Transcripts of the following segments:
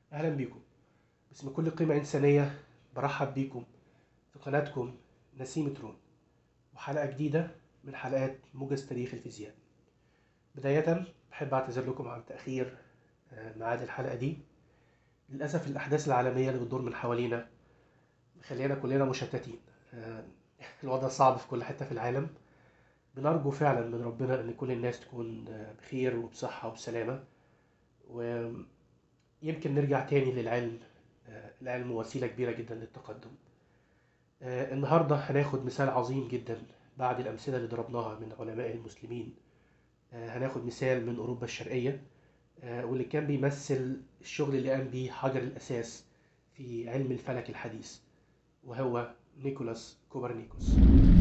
أهلا بيكم باسم كل قيمة إنسانية برحب بيكم في قناتكم نسيم ترون وحلقة جديدة من حلقات موجز تاريخ الفيزياء بداية بحب أعتذر لكم عن تأخير آه، ميعاد الحلقة دي للأسف الأحداث العالمية اللي بتدور من حوالينا مخلينا كلنا مشتتين آه، الوضع صعب في كل حتة في العالم بنرجو فعلا من ربنا إن كل الناس تكون آه، بخير وبصحة وبسلامة ويمكن نرجع تاني للعلم آه، العلم وسيلة كبيرة جدا للتقدم آه، النهاردة هناخد مثال عظيم جدا بعد الأمثلة اللي ضربناها من علماء المسلمين آه، هناخد مثال من أوروبا الشرقية آه، واللي كان بيمثل الشغل اللي قام بيه حجر الأساس في علم الفلك الحديث وهو نيكولاس كوبرنيكوس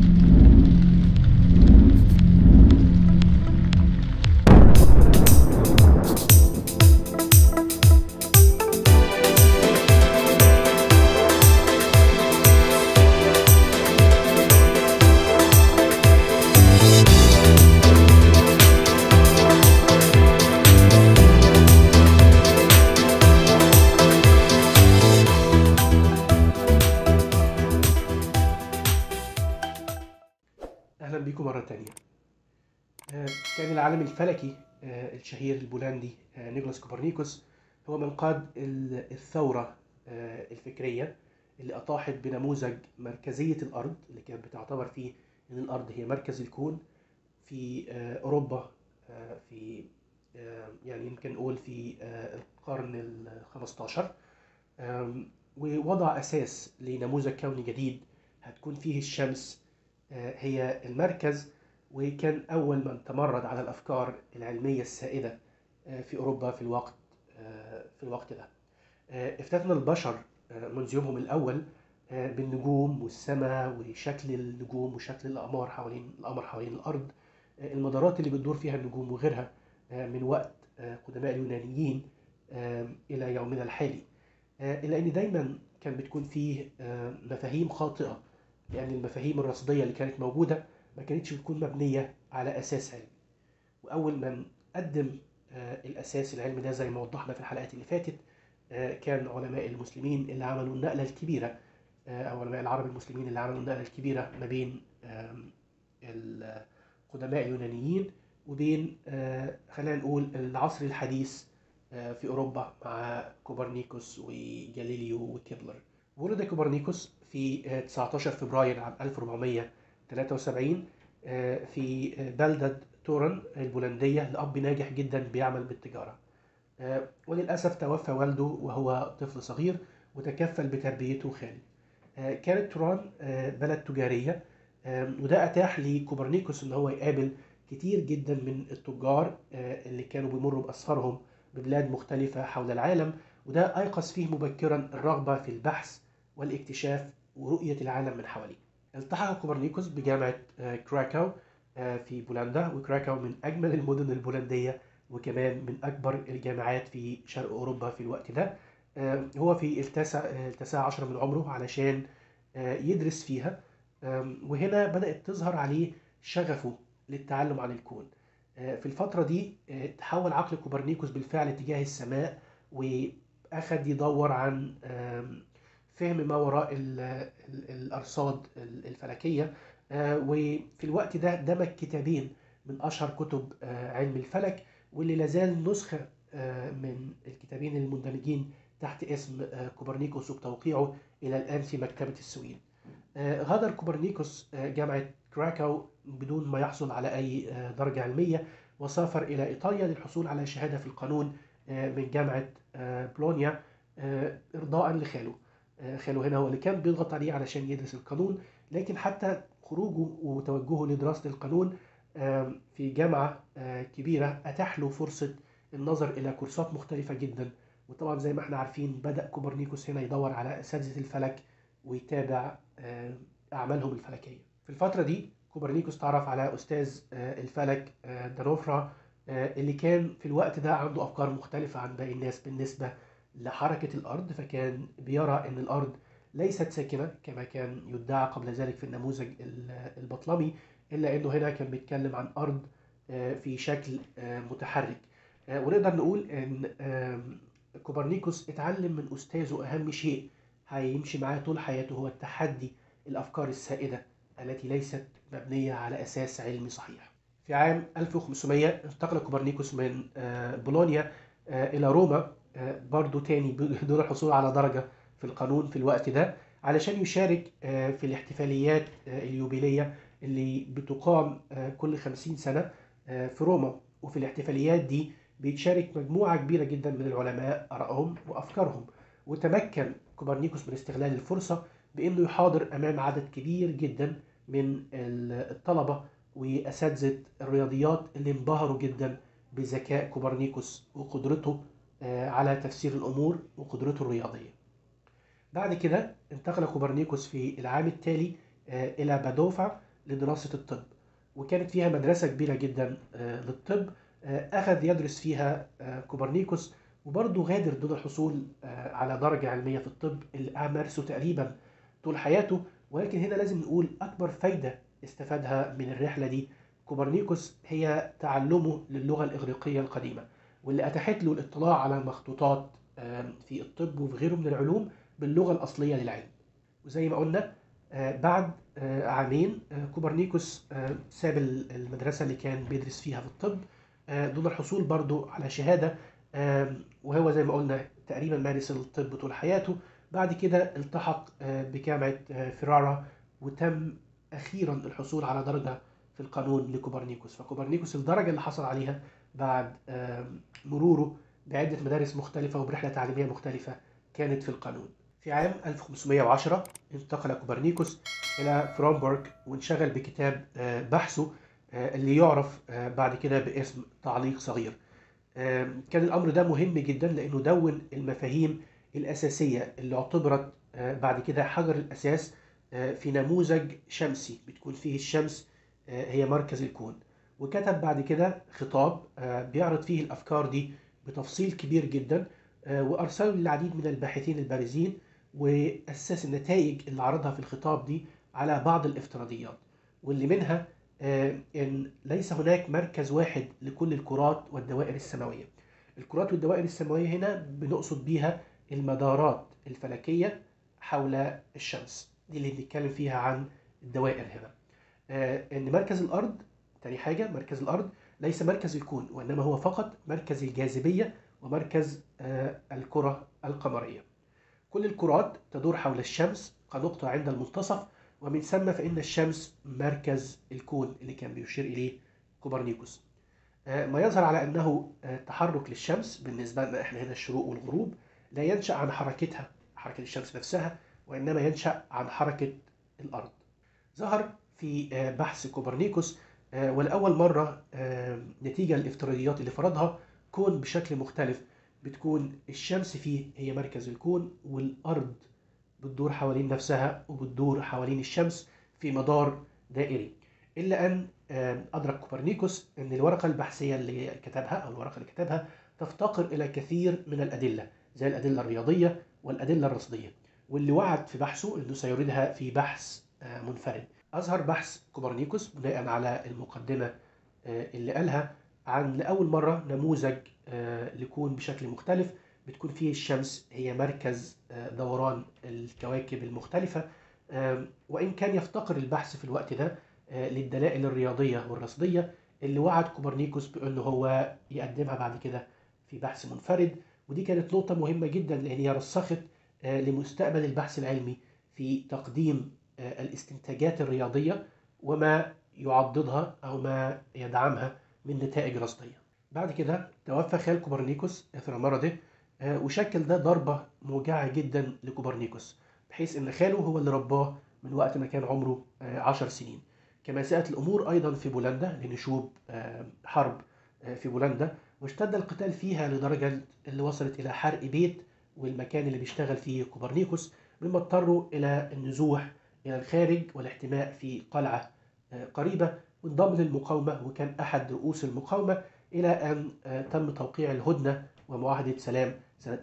أهلا بيكم مرة تانية آه، كان العالم الفلكي آه، الشهير البولندي آه، نيكولاس كوبرنيكوس هو من قاد ال- الثورة آه، الفكرية اللي أطاحت بنموذج مركزية الأرض اللي كانت بتعتبر فيه إن الأرض هي مركز الكون في آه، أوروبا آه، في آه، يعني يمكن نقول في آه، القرن ال 15 آم، ووضع أساس لنموذج كوني جديد هتكون فيه الشمس آه، هي المركز وكان أول من تمرد على الأفكار العلمية السائدة آه، في أوروبا في الوقت آه، في الوقت ده آه، افتتن البشر آه، منذ يومهم الأول آه، بالنجوم والسماء وشكل النجوم وشكل الأقمار حوالين القمر حوالين الأرض آه، المدارات اللي بتدور فيها النجوم وغيرها آه، من وقت آه، قدماء اليونانيين آه، إلى يومنا الحالي آه، إلا إن دايما كان بتكون فيه آه، مفاهيم خاطئة لأن المفاهيم الرصدية اللي كانت موجودة ما كانتش بتكون مبنية على أساس علمي وأول من قدم آه، الأساس العلمي ده زي ما وضحنا في الحلقات اللي فاتت آه، كان علماء المسلمين اللي عملوا النقلة الكبيرة آه، أو علماء العرب المسلمين اللي عملوا النقلة الكبيرة ما بين آم، القدماء اليونانيين وبين آه، خلينا نقول العصر الحديث آه، في أوروبا مع كوبرنيكوس وجاليليو وكيبلر ولد كوبرنيكوس في آه، 19 فبراير عام 1473 آه، في آه، بلدة تورن البولندية لأب ناجح جدا بيعمل بالتجارة آه، وللأسف توفى والده وهو طفل صغير وتكفل بتربيته خالي آه، كانت توران آه، بلد تجارية آه، وده أتاح لكوبرنيكوس إن هو يقابل كتير جدا من التجار آه، اللي كانوا بيمروا بأسفارهم ببلاد مختلفة حول العالم وده أيقظ فيه مبكرا الرغبة في البحث والاكتشاف ورؤية العالم من حواليه التحق كوبرنيكوس بجامعة آه، كراكاو آه، في بولندا وكراكاو من أجمل المدن البولندية وكمان من أكبر الجامعات في شرق أوروبا في الوقت ده آه، هو في التاسع آه، التاسع عشر من عمره علشان آه، يدرس فيها آم، وهنا بدأت تظهر عليه شغفه للتعلم عن الكون آه، في الفترة دي آه، تحول عقل كوبرنيكوس بالفعل تجاه السماء وأخذ يدور عن آم، فهم ما وراء ال- ال- الأرصاد ال- الفلكية آه، وفي الوقت ده دمج كتابين من أشهر كتب آه، علم الفلك واللي لازال نسخة آه، من الكتابين المندمجين تحت اسم آه، كوبرنيكوس وبتوقيعه إلى الآن في مكتبة السويد آه، غادر كوبرنيكوس آه، جامعة كراكاو بدون ما يحصل على أي آه، درجة علمية وسافر إلى إيطاليا للحصول على شهادة في القانون آه، من جامعة آه، بولونيا آه، إرضاء لخاله آه، خاله هنا هو اللي كان بيضغط عليه علشان يدرس القانون لكن حتى خروجه وتوجهه لدراسة القانون آه، في جامعة آه، كبيرة أتاح له فرصة النظر إلى كورسات مختلفة جدا وطبعا زي ما احنا عارفين بدأ كوبرنيكوس هنا يدور على أساتذة الفلك ويتابع آه، أعمالهم الفلكية في الفترة دي كوبرنيكوس تعرف على أستاذ آه، الفلك آه، دانوفرا آه، اللي كان في الوقت ده عنده أفكار مختلفة عن باقي الناس بالنسبة لحركة الأرض فكان بيرى أن الأرض ليست ساكنة كما كان يدعى قبل ذلك في النموذج ال- البطلمي إلا أنه هنا كان بيتكلم عن أرض آه، في شكل آه، متحرك آه، ونقدر نقول أن آم، كوبرنيكوس اتعلم من أستاذه أهم شيء هيمشي معاه طول حياته هو التحدي الأفكار السائدة التي ليست مبنية على أساس علمي صحيح في عام 1500 انتقل كوبرنيكوس من آه، بولونيا آه، إلى روما آه، برضو تاني بدون الحصول على درجة في القانون في الوقت ده علشان يشارك آه، في الاحتفاليات آه، اليوبيلية اللي بتقام آه، كل 50 سنة آه، في روما وفي الاحتفاليات دي بيتشارك مجموعة كبيرة جدا من العلماء آرائهم وأفكارهم وتمكن كوبرنيكوس من استغلال الفرصة بأنه يحاضر أمام عدد كبير جدا من الطلبة وأساتذة الرياضيات اللي انبهروا جدا بذكاء كوبرنيكوس وقدرته آه، على تفسير الأمور وقدرته الرياضية بعد كده انتقل كوبرنيكوس في العام التالي آه، إلى بادوفا لدراسة الطب وكانت فيها مدرسة كبيرة جدا آه، للطب آه، أخذ يدرس فيها آه، كوبرنيكوس وبرضه غادر دون الحصول آه، على درجة علمية في الطب اللي مارسه تقريبا طول حياته ولكن هنا لازم نقول أكبر فايدة استفادها من الرحلة دي كوبرنيكوس هي تعلمه للغة الإغريقية القديمة واللي أتاحت له الاطلاع على مخطوطات آه، في الطب وفي غيره من العلوم باللغة الأصلية للعلم وزي ما قلنا آه، بعد آه، عامين آه، كوبرنيكوس آه، ساب ال- المدرسة اللي كان بيدرس فيها في الطب آه، دون الحصول برضو على شهادة آم، وهو زي ما قلنا تقريبا مارس الطب طول حياته بعد كده التحق آه، بجامعة آه، فيرارا وتم أخيرا الحصول على درجة في القانون لكوبرنيكوس فكوبرنيكوس الدرجة اللي حصل عليها بعد آم، مروره بعدة مدارس مختلفة وبرحلة تعليمية مختلفة كانت في القانون في عام 1510 انتقل كوبرنيكوس إلى فرامبورغ وانشغل بكتاب آه، بحثه آه، اللي يعرف آه، بعد كده باسم تعليق صغير آم، كان الأمر ده مهم جدا لأنه دون المفاهيم الأساسية اللي اعتبرت آه، بعد كده حجر الأساس آه، في نموذج شمسي بتكون فيه الشمس آه، هي مركز الكون وكتب بعد كده خطاب آه، بيعرض فيه الأفكار دي بتفصيل كبير جدا آه، وأرسله للعديد من الباحثين البارزين وأسس النتائج اللي عرضها في الخطاب دي على بعض الافتراضيات واللي منها آه، إن ليس هناك مركز واحد لكل الكرات والدوائر السماوية الكرات والدوائر السماوية هنا بنقصد بيها المدارات الفلكية حول الشمس دي اللي بنتكلم فيها عن الدوائر هنا آه، إن مركز الأرض تاني حاجة مركز الأرض ليس مركز الكون وإنما هو فقط مركز الجاذبية ومركز آه، الكرة القمرية كل الكرات تدور حول الشمس كنقطة عند المنتصف ومن ثم فإن الشمس مركز الكون اللي كان بيشير إليه كوبرنيكوس آه، ما يظهر على أنه آه، تحرك للشمس بالنسبة لنا إحنا هنا الشروق والغروب لا ينشأ عن حركتها حركة الشمس نفسها وإنما ينشأ عن حركة الأرض ظهر في آه، بحث كوبرنيكوس آه، ولأول مرة آه، نتيجة للافتراضيات اللي فرضها كون بشكل مختلف بتكون الشمس فيه هي مركز الكون والأرض بتدور حوالين نفسها وبتدور حوالين الشمس في مدار دائري إلا أن آه، أدرك كوبرنيكوس أن الورقة البحثية اللي كتبها أو الورقة اللي كتبها تفتقر إلى كثير من الأدلة زي الأدلة الرياضية والأدلة الرصدية واللي وعد في بحثه أنه سيوردها في بحث آه، منفرد أظهر بحث كوبرنيكوس بناء على المقدمة آه، اللي قالها عن لأول مرة نموذج آه، لكون بشكل مختلف بتكون فيه الشمس هي مركز آه، دوران الكواكب المختلفة آم، وإن كان يفتقر البحث في الوقت ده آه، للدلائل الرياضية والرصدية اللي وعد كوبرنيكوس بأنه هو يقدمها بعد كده في بحث منفرد ودي كانت نقطة مهمة جدا لأن هي رسخت آه، لمستقبل البحث العلمي في تقديم آه، الاستنتاجات الرياضية وما يعضدها أو ما يدعمها من نتائج رصدية بعد كده توفى خال كوبرنيكوس إثر مرضه آه، وشكل ده ضربة موجعة جدا لكوبرنيكوس بحيث إن خاله هو اللي رباه من وقت ما كان عمره آه، عشر سنين كما ساءت الأمور أيضا في بولندا لنشوب آه، حرب آه، في بولندا واشتد القتال فيها لدرجة اللي وصلت إلى حرق بيت والمكان اللي بيشتغل فيه كوبرنيكوس مما اضطروا إلى النزوح إلى الخارج والاحتماء في قلعة آه، قريبة وانضم للمقاومة وكان أحد رؤوس المقاومة إلى أن آه، تم توقيع الهدنة ومعاهدة سلام سنة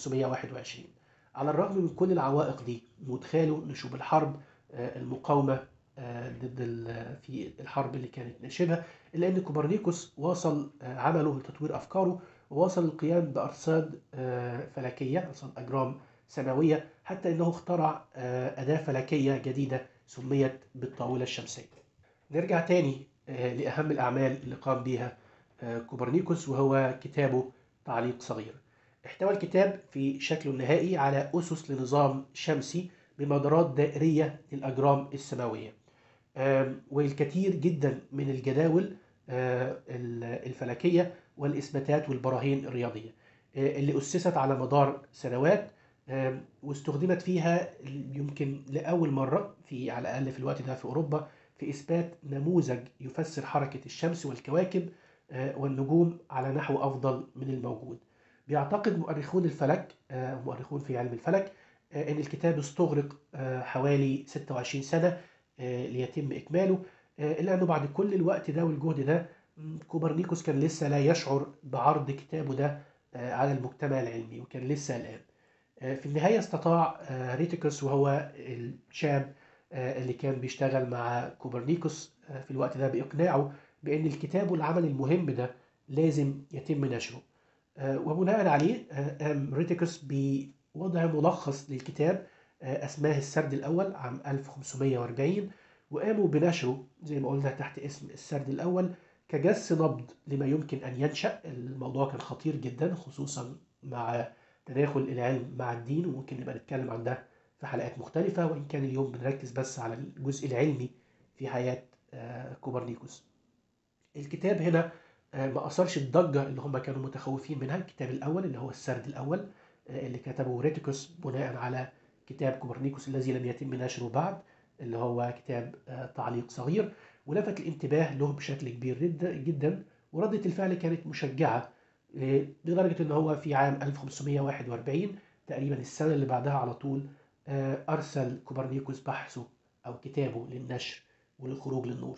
1521 على الرغم من كل العوائق دي موت خاله نشوب الحرب آه، المقاومة آه، ضد ال- في الحرب اللي كانت ناشبها إلا أن كوبرنيكوس واصل آه، عمله لتطوير أفكاره وواصل القيام بأرصاد آه، فلكية أرصاد أجرام سماوية حتى أنه اخترع آه، أداة فلكية جديدة سميت بالطاولة الشمسية نرجع تاني آه، لأهم الأعمال اللي قام بها آه، كوبرنيكوس وهو كتابه تعليق صغير احتوى الكتاب في شكله النهائي على أسس لنظام شمسي بمدارات دائرية للأجرام السماوية آم، والكثير جدا من الجداول آه، الفلكية والإثباتات والبراهين الرياضية آه، اللي أسست على مدار سنوات آم، واستخدمت فيها يمكن لأول مرة في على الأقل في الوقت ده في أوروبا في إثبات نموذج يفسر حركة الشمس والكواكب آه، والنجوم على نحو أفضل من الموجود بيعتقد مؤرخون الفلك آه، مؤرخون في علم الفلك آه، أن الكتاب استغرق آه، حوالي 26 سنة آه، ليتم إكماله آه، إلا أنه بعد كل الوقت ده والجهد ده م، كوبرنيكوس كان لسه لا يشعر بعرض كتابه ده آه، على المجتمع العلمي وكان لسه الآن آه، في النهاية استطاع آه، ريتيكوس وهو الشاب آه، اللي كان بيشتغل مع كوبرنيكوس آه، في الوقت ده بإقناعه بأن الكتاب والعمل المهم ده لازم يتم نشره آه، وبناء عليه آه، قام ريتيكوس بوضع ملخص للكتاب آه، أسماه السرد الأول عام 1540 وقاموا بنشره زي ما قلنا تحت اسم السرد الأول كجس نبض لما يمكن أن ينشأ الموضوع كان خطير جدا خصوصا مع تداخل العلم مع الدين وممكن نبقى نتكلم عن ده في حلقات مختلفة وإن كان اليوم بنركز بس على الجزء العلمي في حياة آه، كوبرنيكوس الكتاب هنا آه، ما أثرش الضجة اللي هم كانوا متخوفين منها الكتاب الأول اللي هو السرد الأول آه، اللي كتبه ريتيكوس بناء على كتاب كوبرنيكوس الذي لم يتم نشره بعد اللي هو كتاب آه، تعليق صغير ولفت الانتباه له بشكل كبير جدا جدا وردة الفعل كانت مشجعة آه، لدرجة إن هو في عام 1541 تقريبا السنة اللي بعدها على طول آه، أرسل كوبرنيكوس بحثه أو كتابه للنشر وللخروج للنور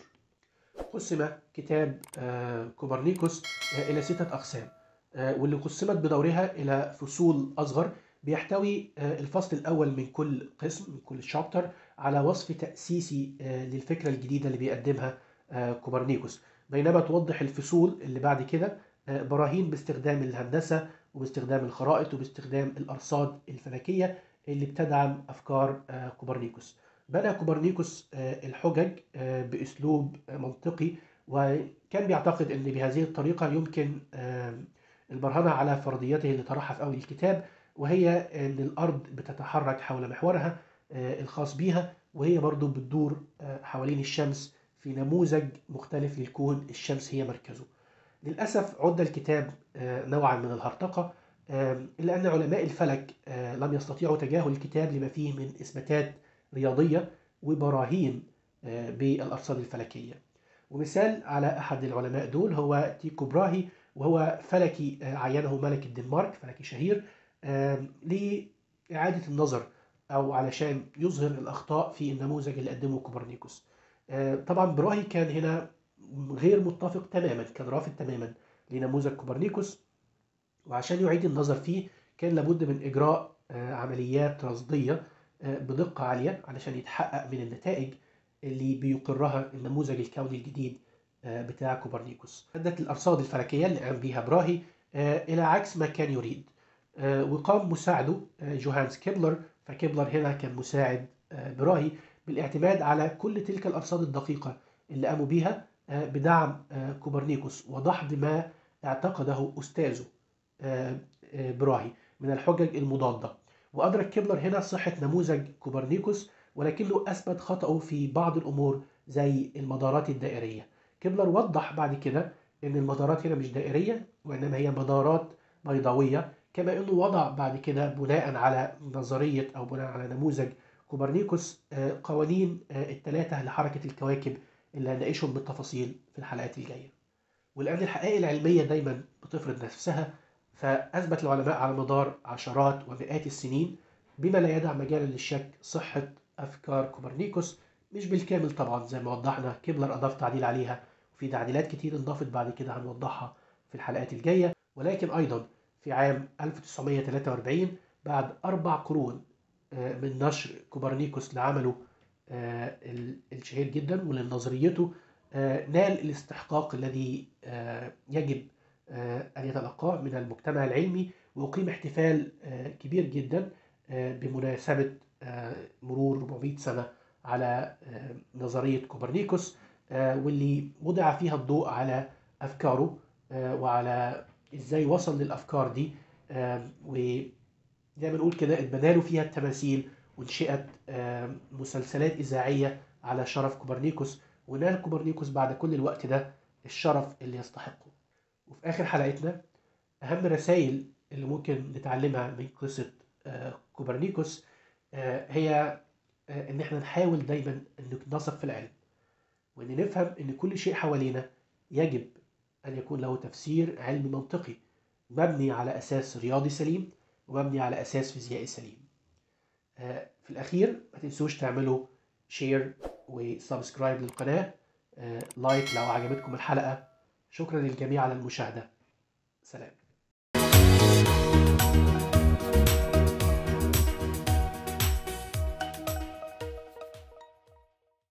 قسم كتاب آه، كوبرنيكوس آه، إلى ستة أقسام آه، واللي قسمت بدورها إلى فصول أصغر بيحتوي آه، الفصل الأول من كل قسم من كل شابتر على وصف تأسيسي آه، للفكرة الجديدة اللي بيقدمها آه، كوبرنيكوس بينما توضح الفصول اللي بعد كده آه، براهين باستخدام الهندسة وباستخدام الخرائط وباستخدام الأرصاد الفلكية اللي بتدعم أفكار آه، كوبرنيكوس بدأ كوبرنيكوس آه، الحجج آه، بأسلوب آه، منطقي وكان بيعتقد أن بهذه الطريقة يمكن آه، البرهنة على فرضيته اللي طرحها في أول الكتاب وهي أن الأرض بتتحرك حول محورها آه، الخاص بيها وهي برضو بتدور آه، حوالين الشمس في نموذج مختلف للكون الشمس هي مركزه للأسف عد الكتاب آه، نوعا من الهرطقة آه، إلا أن علماء الفلك آه، لم يستطيعوا تجاهل الكتاب لما فيه من إثباتات رياضية وبراهين آه، بالأرصاد الفلكية ومثال على أحد العلماء دول هو تيكو براهي وهو فلكي آه، عينه ملك الدنمارك فلكي شهير آه، لإعادة النظر أو علشان يظهر الأخطاء في النموذج اللي قدمه كوبرنيكوس آه، طبعا براهي كان هنا غير متفق تماما كان رافض تماما لنموذج كوبرنيكوس وعشان يعيد النظر فيه كان لابد من إجراء آه، عمليات رصدية آه، بدقة عالية علشان يتحقق من النتائج اللي بيقرها النموذج الكوني الجديد آه، بتاع كوبرنيكوس أدت الأرصاد الفلكية اللي قام بيها براهي آه، إلى عكس ما كان يريد آه، وقام مساعده آه، جوهانس كيبلر فكيبلر هنا كان مساعد آه، براهي بالاعتماد على كل تلك الأرصاد الدقيقة اللي قاموا بيها آه، بدعم آه، كوبرنيكوس ودحض ما اعتقده أستاذه آه، آه، براهي من الحجج المضادة وأدرك كيبلر هنا صحة نموذج كوبرنيكوس ولكنه أثبت خطأه في بعض الأمور زي المدارات الدائرية كيبلر وضح بعد كده أن المدارات هنا مش دائرية وإنما هي مدارات بيضاوية كما أنه وضع بعد كده بناء على نظرية أو بناء على نموذج كوبرنيكوس آه، قوانين آه، الثلاثة لحركة الكواكب اللي هنناقشهم بالتفاصيل في الحلقات الجاية ولأن الحقائق العلمية دايما بتفرض نفسها فأثبت العلماء على مدار عشرات ومئات السنين بما لا يدع مجالا للشك صحة أفكار كوبرنيكوس مش بالكامل طبعا زي ما وضحنا كيبلر أضاف تعديل عليها وفي تعديلات كتير انضافت بعد كده هنوضحها في الحلقات الجاية ولكن أيضا في عام 1943 بعد أربع قرون آه، من نشر كوبرنيكوس لعمله آه، ال- الشهير جدا ولنظريته آه، نال الاستحقاق الذي آه، يجب آه، أن يتلقاه من المجتمع العلمي ويقيم احتفال آه، كبير جدا آه، بمناسبة آه، مرور 400 سنة على آه، نظرية كوبرنيكوس آه، واللي وضع فيها الضوء على أفكاره آه، وعلى إزاي وصل للأفكار دي آه، وزي ما نقول كده اتبنى له فيها التماثيل وانشئت آه، مسلسلات إذاعية على شرف كوبرنيكوس ونال كوبرنيكوس بعد كل الوقت ده الشرف اللي يستحقه وفي آخر حلقتنا أهم الرسائل اللي ممكن نتعلمها من قصة آه، كوبرنيكوس آه، هي آه، إن إحنا نحاول دايما إن نثق في العلم وإن نفهم إن كل شيء حوالينا يجب أن يكون له تفسير علمي منطقي مبني على أساس رياضي سليم ومبني على أساس فيزيائي سليم آه، في الأخير ما تنسوش تعملوا شير وسبسكرايب للقناة آه، لايك لو عجبتكم الحلقة شكرا للجميع على المشاهدة سلام